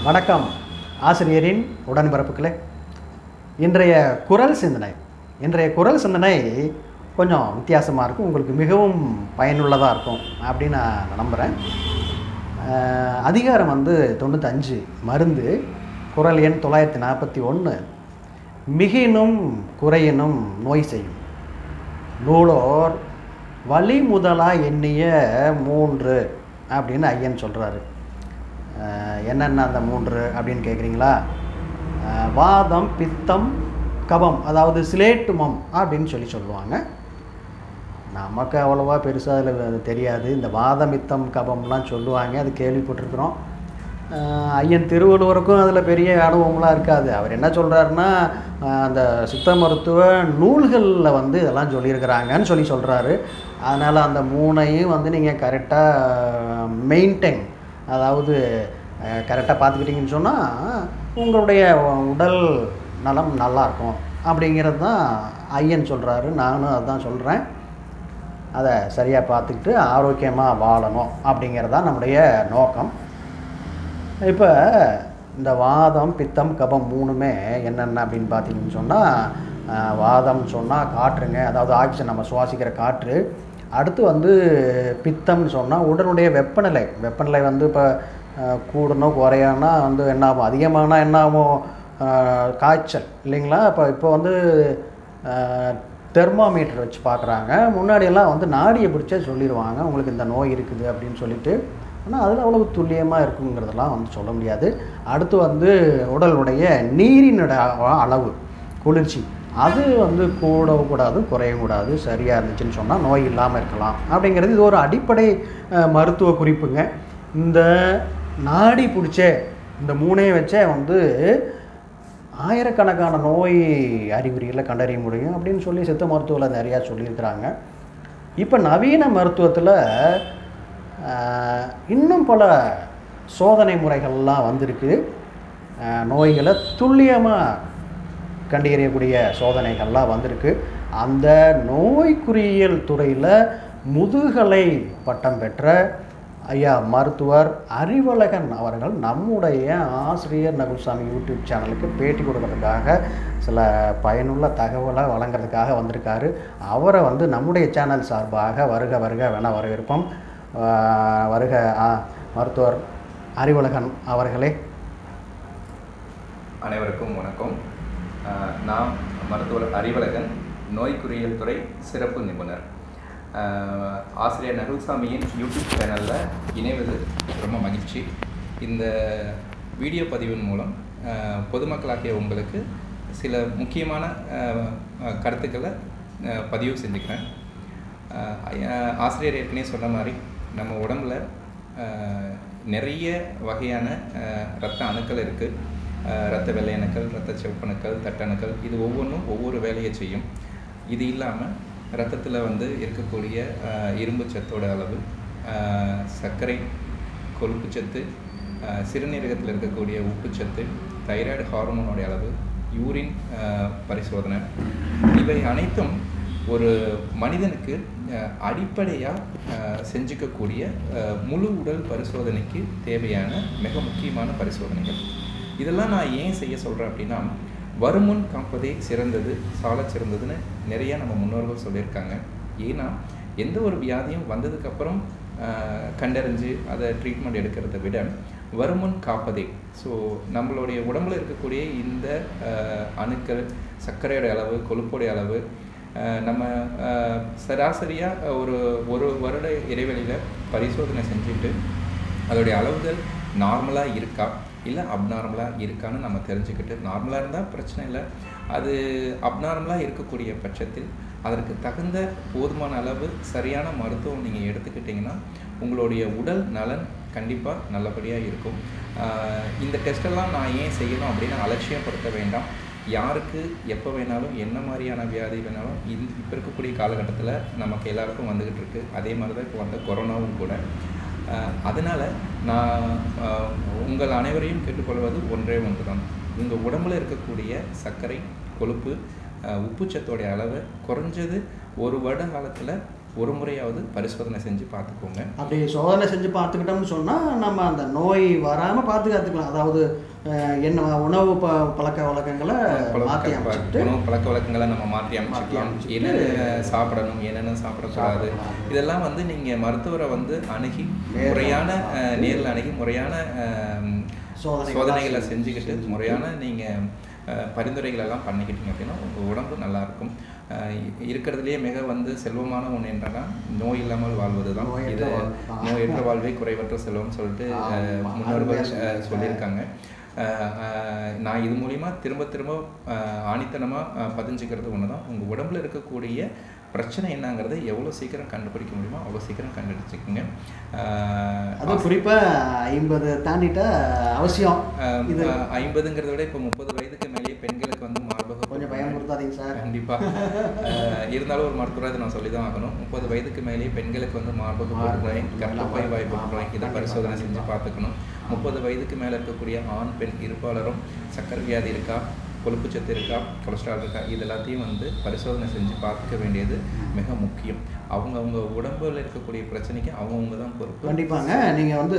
வணக்கம் ஆசிரியரின் உடன்பிறப்புகளே இன்றைய குரல் சிந்தனை இன்றைய குரல் சிந்தனை கொஞ்சம் வித்தியாசமாக இருக்கும் உங்களுக்கு மிகவும் பயனுள்ளதாக இருக்கும் அப்படின்னு நான் நம்புகிறேன் அஹ், அதிகாரம் வந்து தொண்ணூத்தஞ்சு மருந்து குரல் எண் தொள்ளாயிரத்தி நாற்பத்தி ஒன்று மிகினும் குறையினும் நோய் செய்யும் நூலோர் வழி முதலா எண்ணிய மூன்று அப்படின்னு ஐயன் சொல்கிறாரு என்னென்ன அந்த மூன்று அப்படின்னு கேட்குறீங்களா அஹ், வாதம் பித்தம் கபம் அதாவது சிலேட்டுமம் அப்படின்னு சொல்லி சொல்லுவாங்க நமக்கு அவ்வளோவா பெருசாக அதில் தெரியாது இந்த வாதம் பித்தம் கபம்லாம் சொல்லுவாங்க அது கேள்விப்பட்டிருக்கிறோம் அஹ், ஐயன் திருவள்ளுவருக்கும் அதில் பெரிய அனுபவம்லாம் இருக்காது அவர் என்ன சொல்கிறாருன்னா அந்த சித்த மருத்துவ நூல்களில் வந்து இதெல்லாம் சொல்லியிருக்கிறாங்கன்னு சொல்லி சொல்கிறாரு அதனால் அந்த மூணையும் வந்து நீங்கள் கரெக்டாக மெயின்டைன் அதாவது கரெக்டாக பார்த்துக்கிட்டிங்கன்னு சொன்னால் உங்களுடைய உடல் நலம் நல்லாயிருக்கும் அப்படிங்கிறது தான் ஐயன் சொல்கிறாரு நானும் அதுதான் சொல்கிறேன் அதை சரியாக பார்த்துக்கிட்டு ஆரோக்கியமாக வாழணும் அப்படிங்கிறது தான் நம்முடைய நோக்கம் இப்போ இந்த வாதம் பித்தம் கபம் மூணுமே என்னென்ன அப்படின்னு பார்த்தீங்கன்னு சொன்னால் வாதம் சொன்னால் காற்றுங்க அதாவது ஆக்சிஜன் நம்ம சுவாசிக்கிற காற்று அடுத்து வந்து பித்தம்னு சொன்னால் உடலுடைய வெப்பநிலை வெப்பநிலை வந்து இப்போ கூடணும் குறையானா வந்து என்ன ஆகும் அதிகமானா என்ன ஆகும் அஹ், காய்ச்சல் இல்லைங்களா இப்போ இப்போ வந்து தெர்மாமீட்டர் வச்சு பார்க்குறாங்க முன்னாடியெல்லாம் வந்து நாடியை பிடிச்சே சொல்லிடுவாங்க உங்களுக்கு இந்த நோய் இருக்குது அப்படின்னு சொல்லிட்டு ஆனால் அதில் அவ்வளவு துல்லியமாக இருக்குங்கிறதெல்லாம் வந்து சொல்ல முடியாது அடுத்து வந்து உடலுடைய நீரினுடைய அ- அளவு குளிர்ச்சி அது வந்து கூடவும் கூடாது குறையவும் கூடாது சரியாக இருந்துச்சுன்னு சொன்னால் நோய் இல்லாமல் இருக்கலாம் அப்படிங்கிறது இது ஒரு அடிப்படை அஹ், மருத்துவ குறிப்புங்க இந்த நாடி பிடிச்சே இந்த மூணையை வச்சே வந்து ஆயிரக்கணக்கான நோய் அறிகுறிகளை கண்டறிய முடியும் அப்படின்னு சொல்லி சித்த மருத்துவத்தில் நிறையா சொல்லியிருக்கிறாங்க இப்போ நவீன மருத்துவத்தில் இன்னும் பல சோதனை முறைகள்லாம் வந்திருக்கு ஆஹ், நோய்களை துல்லியமாக கண்டறியக்கூடிய சோதனைகள்லாம் வந்திருக்கு அந்த நோய்க்குறியியல் துறையில் முதுகலை பட்டம் பெற்ற ஐயா மருத்துவர் அறிவழகன் அவர்கள் நம்முடைய ஆசிரியர் நகுல்சாமி யூடியூப் சேனலுக்கு பேட்டி கொடுக்கறதுக்காக சில பயனுள்ள தகவலை வழங்குறதுக்காக வந்திருக்காரு அவரை வந்து நம்முடைய சேனல் சார்பாக வருக வருக வேணா வரவேற்போம் ஆஹ் வருக ஆ, மருத்துவர் அறிவழகன் அவர்களே அனைவருக்கும் வணக்கம் அஹ், நான் மருத்துவர் அறிவழகன் நோய்க்குறியியல் துறை சிறப்பு நிபுணர் அஹ், ஆசிரியர் நகுல்சாமியின் யூடியூப் சேனலில் இணைவது ரொம்ப மகிழ்ச்சி இந்த வீடியோ பதிவின் மூலம் அஹ், பொதுமக்களாகிய உங்களுக்கு சில முக்கியமான அஹ், அஹ், கருத்துக்களை அஹ், பதிவு செஞ்சுக்கிறேன் அஹ், ஐயா- ஆசிரியர் ஏற்கனவே சொன்ன மாதிரி நம்ம உடம்புல அஹ், நிறைய வகையான அஹ், இரத்த அணுக்கள் இருக்குது இரத்த வெள்ளை அணுக்கள் இரத்த சிவப்பணுக்கள் தட்டணுக்கள் இது ஒவ்வொன்றும் ஒவ்வொரு வேலையை செய்யும் இது இல்லாமல் இரத்தத்தில் வந்து இருக்கக்கூடிய அஹ், இரும்பு சத்தோட அளவு அஹ், சர்க்கரை கொழுப்புச்சத்து அஹ், சிறுநீரகத்தில் இருக்கக்கூடிய உப்புச்சத்து தைராய்டு ஹார்மோனோட அளவு யூரின் அஹ், பரிசோதனை இவை அனைத்தும் ஒரு மனிதனுக்கு அடிப்படையாக செஞ்சுக்கக்கூடிய அஹ், முழு உடல் பரிசோதனைக்கு தேவையான மிக முக்கியமான பரிசோதனைகள் இதெல்லாம் நான் ஏன் செய்ய சொல்கிறேன் அப்படின்னா வருமுன் காப்பதே சிறந்தது சாலச் சிறந்ததுன்னு நிறைய நம்ம முன்னோர்கள் சொல்லியிருக்காங்க ஏன்னா எந்த ஒரு வியாதியும் வந்ததுக்கப்புறம் கண்டறிஞ்சு அதை ட்ரீட்மெண்ட் எடுக்கிறத விட வருமுன் காப்பதே ஸோ நம்மளுடைய உடம்புல இருக்கக்கூடிய இந்த அஹ், அணுக்கள் சர்க்கரையோட அளவு கொழுப்போடைய அளவு அஹ், நம்ம சராசரியாக ஒரு ஒரு வருட இடைவெளியில் பரிசோதனை செஞ்சுட்டு அதோடைய அளவுகள் நார்மலாக இருக்கா இல்லை அப்நார்மலாக இருக்கான்னு நம்ம தெரிஞ்சுக்கிட்டு நார்மலாக இருந்தால் பிரச்சனை இல்லை அது அப்நார்மலாக இருக்கக்கூடிய பட்சத்தில் அதற்கு தகுந்த போதுமான அளவு சரியான மருத்துவம் நீங்கள் எடுத்துக்கிட்டிங்கன்னா உங்களுடைய உடல் நலன் கண்டிப்பாக நல்லபடியாக இருக்கும் ஆஹ் இந்த டெஸ்டெல்லாம் நான் ஏன் செய்யணும் அப்படின்னு அலட்சியப்படுத்த வேண்டாம் யாருக்கு எப்போ வேணாலும் என்ன மாதிரியான வியாதி வேணாலும் இந்த இப்போ இருக்கக்கூடிய காலகட்டத்தில் நமக்கு எல்லாருக்கும் வந்துக்கிட்டு இருக்கு அதே மாதிரி தான் இப்போ வந்த கொரோனாவும் கூட அஹ் அதனால நான் அஹ், உங்கள் அனைவரையும் கேட்டுக்கொள்வது ஒன்றே ஒன்று தான் உங்கள் உடம்புல இருக்கக்கூடிய சர்க்கரை கொழுப்பு அஹ், உப்புச்சத்தோடைய அளவை குறைஞ்சது ஒரு வருட காலத்தில் ஒரு முறையாவது பரிசோதனை செஞ்சு பார்த்துக்கோங்க அப்படி சோதனை செஞ்சு பார்த்துக்கிட்டோம்னு சொன்னால் நம்ம அந்த நோய் வராமல் பாதுகாத்துக்கலாம் அதாவது அஹ், என்ன உணவு ப பழக்க வழக்கங்களை மாற்றி பழக்க அமைச்சிட்டு உணவு பழக்க வழக்கங்களை நம்ம மாற்றி அமைச்சிக்கலாம் அமைச்சிட்டு என்னென்ன சாப்பிடணும் என்னென்ன சாப்பிடக்கூடாது சாப்பிடக்கூடாது. இதெல்லாம் வந்து நீங்கள் மருத்துவரை வந்து அணுகி நேர்ல முறையான அஹ், நேர்ல அணுகி முறையான அஹ், சோதனைகள் சோதனைகளை செஞ்சு- செஞ்சுக்கிட்டு செஞ்சு- முறையான நீங்கள் பரிந்துரைகள் எல்லாம் பண்ணிக்கிட்டீங்க அப்படின்னா உங்கள் உடம்பு நல்லா இருக்கும் அஹ், இ- இருக்கிறதுலேயே மிக வந்து செல்வமான ஒன்று என்னன்னா நோய் இல்லாமல் வாழ்வது தான் நோயற்ற இது வாழ்வு தான். நோயற்ற வாழ்வே குறைவற்ற செல்வம்னு சொல்லிட்டு அஹ், ஆமா, முன்னோர்கள் அருமையா அஹ், சொன்னீங்க. சொல்லியிருக்காங்க அஹ், அஹ், நான் இது மூலிமா திரும்ப திரும்ப ஆணித்தனமாக பதிஞ்சுக்கிறது ஒன்று தான் உங்கள் உடம்புல இருக்கக்கூடிய பிரச்சனை என்னங்கிறதை எவ்வளோ சீக்கிரம் கண்டுபிடிக்க முடியுமோ அவ்வளோ சீக்கிரம் கண்டுபிடிச்சிக்கோங்க அஹ், அது குறிப்பாக ஐம்பது தாண்டிட்டா அவசியம் அஹ், இது அஹ், ஐம்பதுங்கிறத விட இப்போ முப்பது வயதுக்கு மேலேயே பெண்களுக்கு வந்து மார்பக கொஞ்சம் பயமுறுத்தாதீங்க சார் கண்டிப்பா அஹ், இருந்தாலும் ஒரு மருத்துவரை இதை நான் சொல்லி தான் ஆகணும் முப்பது வயதுக்கு மேலேயே பெண்களுக்கு வந்து மார்பக மார்பக புற்றுநோய் கர்ப்பப்பை வாய் புற்றுநோய் இதை கண்டிப்பா, பரிசோதனை செஞ்சு கண்டிப்பா. பார்த்துக்கணும் முப்பது வயதுக்கு மேலே இருக்கக்கூடிய ஆண் பெண் இருப்பாளரும் சக்கரை வியாதி இருக்கா கொழுப்பு சத்து இருக்கா கொலஸ்ட்ரால் இருக்கா இது எல்லாத்தையும் வந்து பரிசோதனை செஞ்சு பார்த்துக்க வேண்டியது மிக முக்கியம் அவங்கவுங்க உடம்புல இருக்கக்கூடிய பிரச்சனைக்கு அவங்கவுங்க தான் பொறுப்பு கண்டிப்பாங்க நீங்கள் வந்து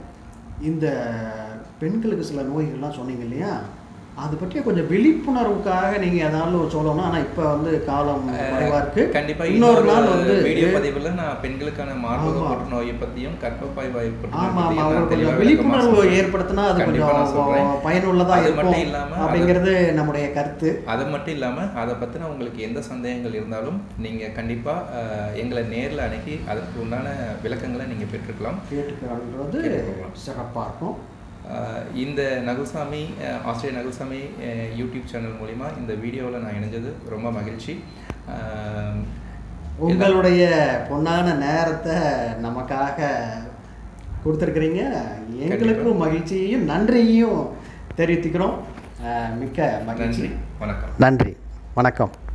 இந்த பெண்களுக்கு சில நோய்கள்லாம் சொன்னீங்க இல்லையா அது பற்றிய கொஞ்சம் விழிப்புணர்வுக்காக நீங்கள் ஏதாவது ஒரு சொல்லணும் ஆனால் இப்போ வந்து காலம் குறைவாக இருக்கு கண்டிப்பா இன்னொரு நாள் வந்து வீடியோ பதிவுல நான் பெண்களுக்கான மார்பக ஆமா. புற்றுநோயை பத்தியும் கர்ப்பப்பை வாய் புற்றுநோய் ஆமா ஆமா பத்தியும் அவங்க நான் கொஞ்சம் தெளிவா விழிப்புணர்வு விளக்கமா சொல்றேன். ஏற்படுத்தினா அது கண்டிப்பா நான் சொல்றேன். கொஞ்சம் பயனுள்ளதா அது மட்டும் இருக்கும் இல்லாம அது- அப்படிங்கிறது நம்முடைய கருத்து அது மட்டும் இல்லாமல் அதை பற்றின உங்களுக்கு எந்த சந்தேகங்கள் இருந்தாலும் நீங்கள் கண்டிப்பாக எங்களை நேரில் அணுகி அதற்கு உண்டான விளக்கங்களை நீங்கள் பெற்றுக்கலாம் கேட்டுக்கிறது கேட்டுக்கலாம். சிறப்பாக இருக்கும் அஹ், இந்த நகுல்சாமி அஹ், ஆஸ்திரேலிய நகுல்சாமி அஹ், யூடியூப் சேனல் மூலிமா இந்த வீடியோவில் நான் இணைஞ்சது ரொம்ப மகிழ்ச்சி அஹ், உங்களுடைய பொன்னான நேரத்தை நமக்காக கொடுத்துருக்குறீங்க எங்களுக்கும் மகிழ்ச்சியையும் நன்றியையும் தெரிவித்துக்கிறோம் அஹ் மிக்க நன்றி மகிழ்ச்சி வணக்கம் நன்றி வணக்கம்